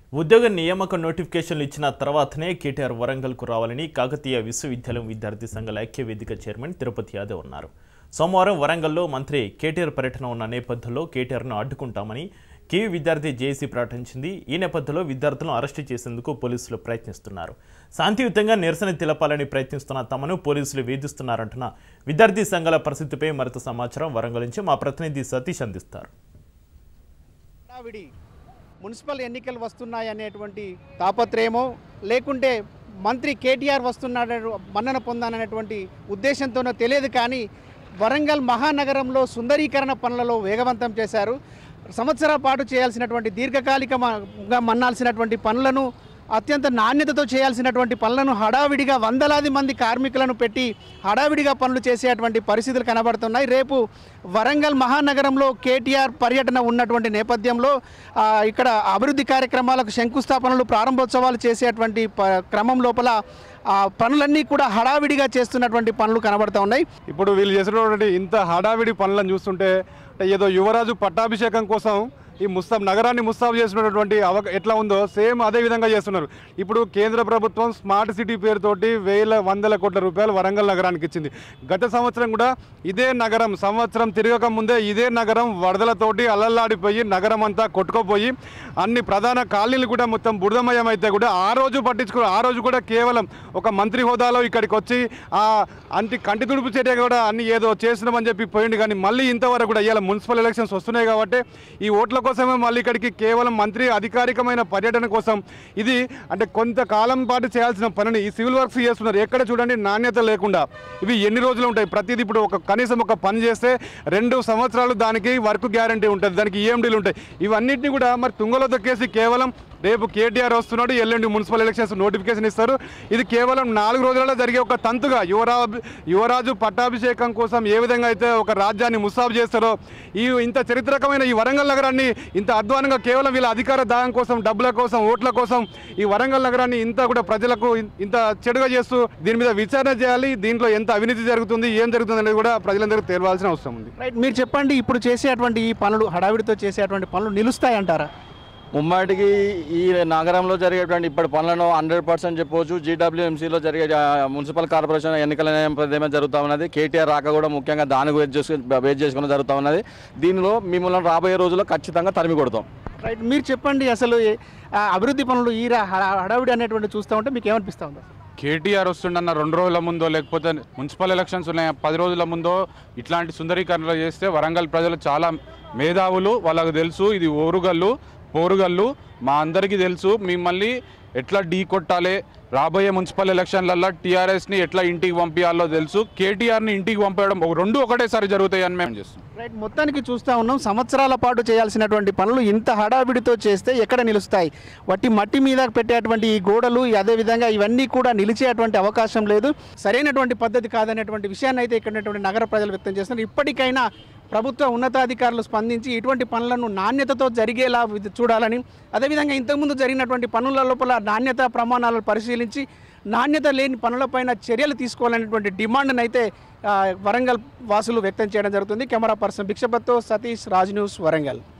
ఉద్యోగ నియామక నోటిఫికేషన్లు ఇచ్చిన తర్వాతనే కేటీఆర్ వరంగల్కు రావాలని కాకతీయ విశ్వవిద్యాలయం విద్యార్థి సంఘాల ఐక్య వేదిక చైర్మన్ తిరుపతి యాదవ్ అన్నారు సోమవారం వరంగల్లో మంత్రి కేటీఆర్ పర్యటన ఉన్న నేపథ్యంలో కేటీఆర్ను అడ్డుకుంటామని కేవీ విద్యార్థి జేఏసీ ప్రకటించింది ఈ నేపథ్యంలో విద్యార్థులను అరెస్టు చేసేందుకు పోలీసులు ప్రయత్నిస్తున్నారు శాంతియుతంగా నిరసన తెలపాలని ప్రయత్నిస్తున్న తమను పోలీసులు వేధిస్తున్నారంటున్న విద్యార్థి సంఘాల పరిస్థితిపై మరింత సమాచారం వరంగల్ నుంచి మా ప్రతినిధి సతీష్ అందిస్తారు హడావిడి మున్సిపల్ ఎన్నికలు వస్తున్నాయి అనేటువంటి తాపత్రయమో లేకుంటే మంత్రి కేటీఆర్ వస్తున్నాడు మన్నన పొందాననేటువంటి ఉద్దేశంతోనో తెలియదు కానీ వరంగల్ మహానగరంలో సుందరీకరణ పనులలో వేగవంతం చేశారు సంవత్సరాల పాటు చేయాల్సినటువంటి దీర్ఘకాలికంగా మన్నాల్సినటువంటి పనులను అత్యంత నాణ్యతతో చేయాల్సినటువంటి పనులను హడావిడిగా వందలాది మంది కార్మికులను పెట్టి హడావిడిగా పనులు చేసేటువంటి పరిస్థితులు కనబడుతున్నాయి రేపు వరంగల్ మహానగరంలో కేటీఆర్ పర్యటన ఉన్నటువంటి నేపథ్యంలో ఆ, ఇక్కడ అభివృద్ధి కార్యక్రమాలకు శంకుస్థాపనలు ప్రారంభోత్సవాలు చేసేటువంటి ప- క్రమం లోపల ఆ పనులన్నీ కూడా హడావిడిగా చేస్తున్నటువంటి పనులు కనబడుతూ ఉన్నాయి ఇప్పుడు వీళ్ళు చేసినటువంటి ఇంత హడావిడి పనులను చూస్తుంటే అంటే ఏదో యువరాజు పట్టాభిషేకం కోసం ఈ ముస్తాబ్ నగరాన్ని ముస్తాబు చేసినటువంటి అవ ఎట్లా ఉందో సేమ్ అదే విధంగా చేస్తున్నారు ఇప్పుడు కేంద్ర ప్రభుత్వం స్మార్ట్ సిటీ పేరుతోటి వేల వందల కోట్ల రూపాయలు వరంగల్ నగరానికి ఇచ్చింది గత సంవత్సరం కూడా ఇదే నగరం సంవత్సరం తిరగక ముందే ఇదే నగరం వరదలతోటి అల్లల్లాడిపోయి నగరం అంతా కొట్టుకుపోయి అన్ని ప్రధాన కాలనీలు కూడా మొత్తం బురదమయం అయితే కూడా ఆ రోజు పట్టించుకో ఆ రోజు కూడా కేవలం ఒక మంత్రి హోదాలో ఇక్కడికి వచ్చి ఆ అంటి కంటి తుడుపు చర్య కూడా అన్ని ఏదో చేసినామని చెప్పి పోయింది కానీ మళ్ళీ ఇంతవరకు కూడా ఇవాళ మున్సిపల్ ఎలక్షన్స్ వస్తున్నాయి కాబట్టి ఈ ఓట్ల కోసమే మళ్ళీ ఇక్కడికి కేవలం మంత్రి అధికారికమైన పర్యటన కోసం ఇది అంటే కొంతకాలం పాటు చేయాల్సిన పనిని ఈ సివిల్ వర్క్స్ చేస్తున్నారు ఎక్కడ చూడండి నాణ్యత లేకుండా ఇవి ఎన్ని రోజులు ఉంటాయి ప్రతిదీ ఇప్పుడు ఒక కనీసం ఒక పని చేస్తే రెండు సంవత్సరాలు దానికి వర్క్ గ్యారంటీ ఉంటుంది దానికి ఈఎండీలు ఉంటాయి ఇవన్నిటిని కూడా మరి తుంగలో తొక్కేసి కేవలం రేపు కేటీఆర్ వస్తున్నాడు ఎల్లుండి మున్సిపల్ ఎలక్షన్స్ నోటిఫికేషన్ ఇస్తారు ఇది కేవలం నాలుగు రోజులలో జరిగే ఒక తంతుగా యువరా యువరాజు పట్టాభిషేకం కోసం ఏ విధంగా అయితే ఒక రాజ్యాన్ని ముసాబు చేస్తారో ఈ ఇంత చరిత్రకమైన ఈ వరంగల్ నగరాన్ని ఇంత అధ్వానంగా కేవలం వీళ్ళ అధికార దాహం కోసం డబ్బుల కోసం ఓట్ల కోసం ఈ వరంగల్ నగరాన్ని ఇంత కూడా ప్రజలకు ఇన్- ఇంత చెడుగా చేస్తూ దీని మీద విచారణ చేయాలి దీంట్లో ఎంత అవినీతి జరుగుతుంది ఏం జరుగుతుంది అనేది కూడా ప్రజలందరికీ తెలియాల్సిన అవసరం ఉంది రైట్ మీరు చెప్పండి ఇప్పుడు చేసేటువంటి ఈ పనులు హడావిడితో చేసేటువంటి పనులు నిలుస్తాయంటారా ముమ్మాటికి ఈ నగరంలో జరిగేటువంటి ఇప్పటి పనులను హండ్రెడ్ పర్సెంట్ చెప్పవచ్చు జీడబ్ల్యూఎంసీలో జరిగే ఆ, మున్సిపల్ కార్పొరేషన్ ఎన్నికల నేపథ్యమే జరుగుతూ ఉన్నది కేటీఆర్ రాక కూడా ముఖ్యంగా దానికి వెయిట్ చేసుకుని వెయిట్ చేసుకుని జరుగుతూ ఉన్నది దీనిలో మిమ్మల్ని రాబోయే రోజుల్లో ఖచ్చితంగా తరిమి కొడతాం రైట్ మీరు చెప్పండి అసలు ఏ- ఆ అభివృద్ధి పనులు ఈ రా- హడా- హడావిడి అనేటువంటి చూస్తూ ఉంటే మీకు ఏమనిపిస్తూ ఉంది కేటీఆర్ వస్తుండన్న రెండు రోజుల ముందో లేకపోతే మున్సిపల్ ఎలక్షన్స్ ఉన్నాయి పది రోజుల ముందో ఇట్లాంటి సుందరీకరణలు చేస్తే వరంగల్ ప్రజలు చాలా మేధావులు వాళ్ళకు తెలుసు ఇది ఓరుగల్లు పోరుగల్లు మా అందరికీ తెలుసు మిమ్మల్ని ఎట్లా ఢీ కొట్టాలి రాబోయే మున్సిపల్ ఎలక్షన్లలో టీఆర్ఎస్ని ఎట్లా ఇంటికి పంపించాలో తెలుసు కేటీఆర్ని ఇంటికి పంపడం ఒక రెండు ఒకటేసారి జరుగుతాయని మేము చేస్తున్నాం రైట్ మొత్తానికి చూస్తూ ఉన్నాం సంవత్సరాల పాటు చేయాల్సినటువంటి పనులు ఇంత హడావిడితో చేస్తే ఎక్కడ నిలుస్తాయి వట్టి మట్టి మీద పెట్టేటువంటి ఈ గోడలు అదేవిధంగా ఇవన్నీ కూడా నిలిచేటువంటి అవకాశం లేదు సరైనటువంటి పద్ధతి కాదనేటువంటి విషయాన్ని అయితే ఇక్కడ ఉన్నటువంటి నగర ప్రజలు వ్యక్తం చేస్తున్నారు ఇప్పటికైనా ప్రభుత్వ ఉన్నతాధికారులు స్పందించి ఇటువంటి పనులను నాణ్యతతో జరిగేలా విధ- చూడాలని అదేవిధంగా ఇంతకుముందు జరిగినటువంటి పనుల లోపల నాణ్యత ప్రమాణాలను పరిశీలించి నాణ్యత లేని పనులపైన చర్యలు తీసుకోవాలనేటువంటి డిమాండ్ని అయితే ఆ, వరంగల్ వాసులు వ్యక్తం చేయడం జరుగుతుంది కెమెరా పర్సన్ భిక్షపత్తో సతీష్ రాజ్ న్యూస్ వరంగల్